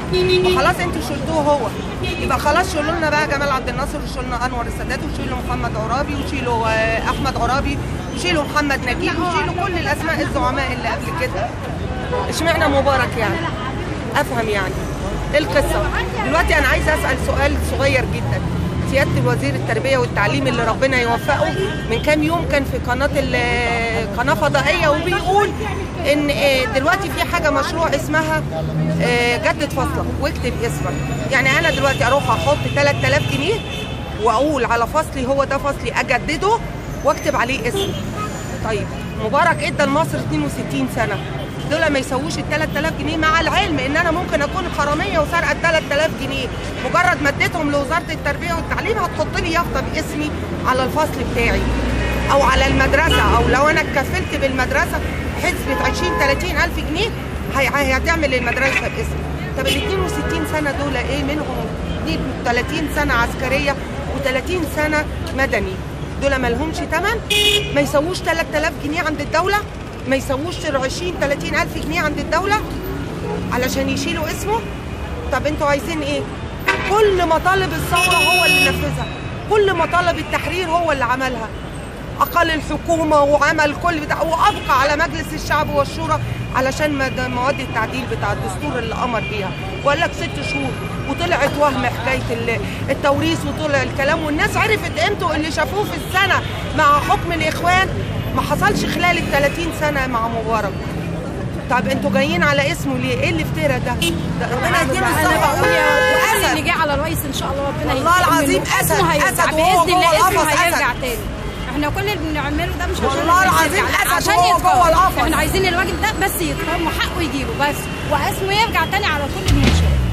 وخلاص انتوا شلتوه هو يبقى خلاص شيلوا لنا بقى جمال عبد الناصر وشيلوا لنا انور السادات وشيلوا محمد عرابي وشيلوا آه، احمد عرابي وشيلوا محمد نجيب وشيلوا كل الاسماء الزعماء اللي قبل كده اشمعنى مبارك يعني افهم يعني ايه القصه دلوقتي انا عايزه اسال سؤال صغير جدا سياده الوزير التربيه والتعليم اللي ربنا يوفقه من كام يوم كان في قناه ال- قناه فضائيه وبيقول ان آه، دلوقتي في حاجه مشروع اسمها آه، جدد فصلك واكتب اسمك يعني انا دلوقتي اروح احط 3000 جنيه واقول على فصلي هو ده فصلي اجدده واكتب عليه اسمي طيب مبارك ادى لمصر 62 سنه دول ما يسووش ال 3000 جنيه مع العلم ان انا ممكن اكون حراميه وسارقه ال 3000 جنيه مجرد ما اديتهم لوزاره التربيه والتعليم هتحط لي يافطه باسمي على الفصل بتاعي او على المدرسه او لو انا اتكفلت بالمدرسه حسبه 20 30 الف جنيه هي- هي- هتعمل المدرسه باسمي طب ال 62 سنه دول ايه منهم 30 سنه عسكريه و30 سنه مدني دول ما لهمش ثمن ما يسووش 3000 جنيه عند الدوله ما يسووش 20 30 الف جنيه عند الدوله علشان يشيلوا اسمه طب انتوا عايزين ايه كل مطالب الثوره هو اللي نفذها كل مطالب التحرير هو اللي عملها اقل الحكومه وعمل كل بتاع وابقى على مجلس الشعب والشورى علشان مد- مواد التعديل بتاع الدستور اللي امر بيها وقال لك ست شهور وطلعت وهم حكايه ال- التوريث وطلع الكلام والناس عرفت قيمته اللي شافوه في السنه مع حكم الاخوان ما حصلش خلال ال 30 سنه مع مبارك طب انتوا جايين على اسمه ليه؟ ايه الافتراء ده؟ ده ربنا يديله انا الصحه بقول يا وأسد. وأسد اللي جه على الرئيس ان شاء الله ربنا والله ينتقم العظيم منه. أسد، اسمه هيرجع أسد وهو باذن الله جوه اسمه القفص هيرجع أسد. تاني احنا كل اللي بنعمله ده مش عشان والله الناس العظيم ترجع، لا، أسد عشان وهو يتقام. جوه القفص. احنا عايزين الراجل ده بس يتقام وحقه يجيله بس واسمه يرجع تاني على كل المنشأ